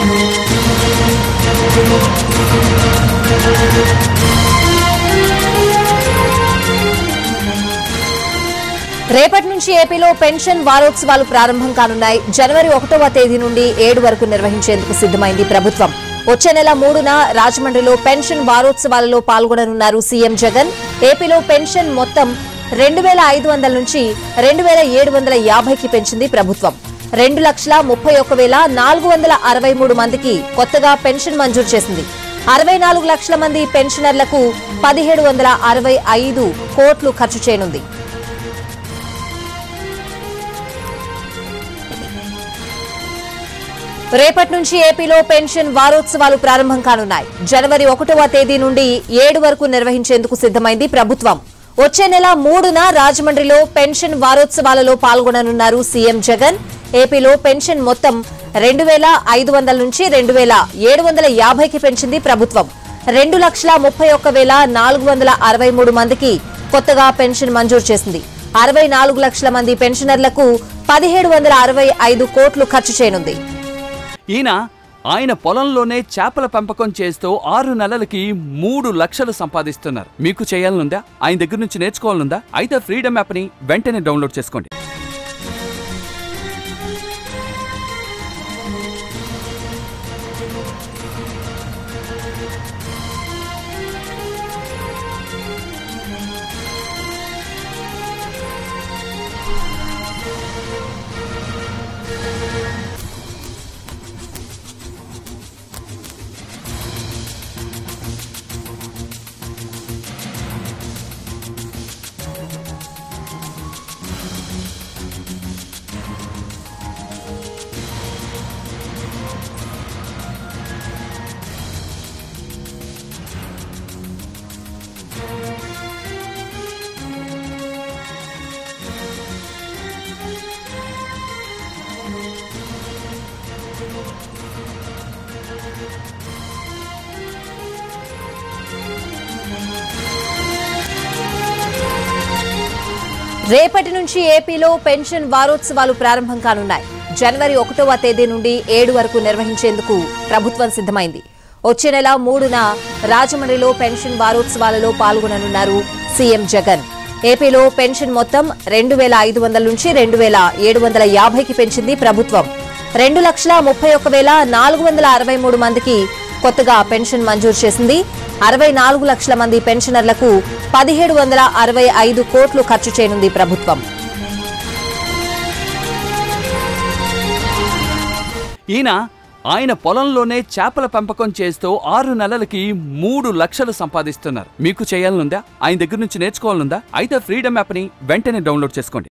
రేపటి నుంచి ఏపీలో పెన్షన్ వారోత్సవాలు ప్రారంభం కానున్నాయి జనవరి ఒకటవ తేదీ నుండి ఏడు వరకు నిర్వహించేందుకు సిద్దమైంది ప్రభుత్వం వచ్చే నెల మూడున రాజమండ్రిలో పెన్షన్ వారోత్సవాలలో పాల్గొననున్నారు సీఎం జగన్ ఏపీలో పెన్షన్ మొత్తం రెండు వేల ఐదు వందల నుంచి రెండు వేల ఏడు వందల యాభైకి పెంచింది ప్రభుత్వం రెండు లక్షల ముప్పై ఒక్క వేల నాలుగు వందల అరవై మూడు మందికి కొత్తగా పెన్షన్ మంజూరు చేసింది అరవై నాలుగు లక్షల మంది పెన్షనర్లకు పదిహేడు వందల అరవై ఐదు కోట్లు ఖర్చు చేయనుంది రేపటి నుంచి ఏపీలో పెన్షన్ వారోత్సవాలు ప్రారంభం కానున్నాయి జనవరి ఒకటవ తేదీ నుండి ఏడు వరకు నిర్వహించేందుకు సిద్దమైంది ప్రభుత్వం వచ్చే నెల మూడున రాజమండ్రిలో పెన్షన్ వారోత్సవాలలో పాల్గొననున్నారు సీఎం జగన్ ఏపీలో పెన్షన్ మొత్తం రెండు వేల ఐదు వందల నుంచి రెండు వేల ఏడు వందల యాభైకి పెంచింది ప్రభుత్వం రెండు లక్షల ముప్పై ఒక్క వేల నాలుగు వందల అరవై మూడు మందికి కొత్తగా పెన్షన్ మంజూరు చేసింది అరవై నాలుగు లక్షల మంది పెన్షనర్లకు పదిహేడు వందల అరవై ఐదు కోట్లు ఖర్చు చేయనుంది ఈయన ఆయన పొలంలోనే చేపల పెంపకం చేస్తూ ఆరు నెలలకి మూడు లక్షలు సంపాదిస్తున్నారు మీకు చేయాలనుందా ఆయన దగ్గర నుంచి నేర్చుకోవాలనుందా అయితే ఫ్రీడమ్ యాప్ని వెంటనే డౌన్లోడ్ చేసుకోండి రేపటి నుంచి ఏపీలో పెన్షన్ వారోత్సవాలు ప్రారంభం కానున్నాయి జనవరి ఒకటవ తేదీ నుండి ఏడు వరకు నిర్వహించేందుకు ప్రభుత్వం సిద్దమైంది వచ్చే నెల మూడున రాజమండ్రిలో పెన్షన్ వారోత్సవాలలో పాల్గొననున్నారు సీఎం జగన్ ఏపీలో పెన్షన్ మొత్తం రెండు వేల ఐదు వందల నుంచి రెండు వేల ఏడు వందల యాభైకి పెంచింది ప్రభుత్వం రెండు లక్షల ముప్పై ఒక్క వేల నాలుగు వందల అరవై మూడు మందికి కొత్తగా పెన్షన్ మంజూరు చేసింది అరవై నాలుగు లక్షల మంది పెన్షనర్లకు పదిహేడు వందల అరవై ఐదు కోట్లు ఖర్చు చేయనుంది ప్రభుత్వం ఈయన ఆయన పొలంలోనే చేపల పెంపకం చేస్తూ ఆరు నెలలకి మూడు లక్షలు సంపాదిస్తున్నారు మీకు చేయాలనుందా ఆయన దగ్గర నుంచి నేర్చుకోవాలనుందా అయితే ఫ్రీడమ్ యాప్ని వెంటనే డౌన్లోడ్ చేసుకోండి